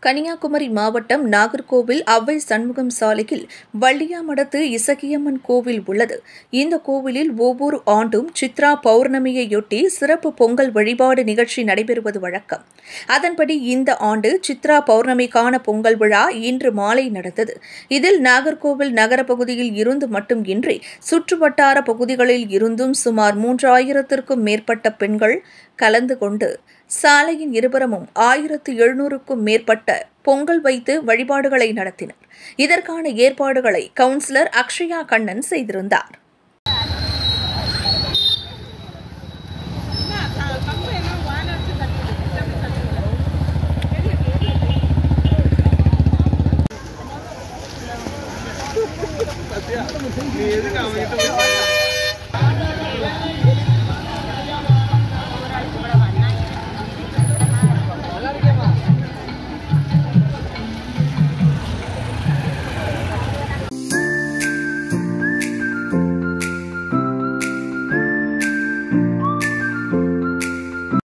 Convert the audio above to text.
கன்னியாகுமரி மாவட்டம் நாகர்கோவில் அவ்வை சண்முகம் சாலையில் வள்ளியாமடத்து இசக்கியம்மன் கோவில் உள்ளது இந்த கோவிலில் ஒவ்வொரு ஆண்டும் சித்ரா பௌர்ணமியையொட்டி சிறப்பு பொங்கல் வழிபாடு நிகழ்ச்சி நடைபெறுவது வழக்கம் அதன்படி இந்த ஆண்டு சித்ரா பௌர்ணமிக்கான பொங்கல் விழா இன்று மாலை நடந்தது இதில் நாகர்கோவில் நகர பகுதியில் இருந்து மட்டுமின்றி சுற்றுவட்டார பகுதிகளில் இருந்தும் சுமார் மூன்றாயிரத்திற்கும் மேற்பட்ட பெண்கள் கலந்து கொண்டு சாலையின் இருபுறமும் ஆயிரத்து எழுநூறுக்கும் மேற்பட்ட பொங்கல் வைத்து வழிபாடுகளை நடத்தினர் இதற்கான ஏற்பாடுகளை கவுன்சிலர் அக்ஷயா கண்ணன் செய்திருந்தார்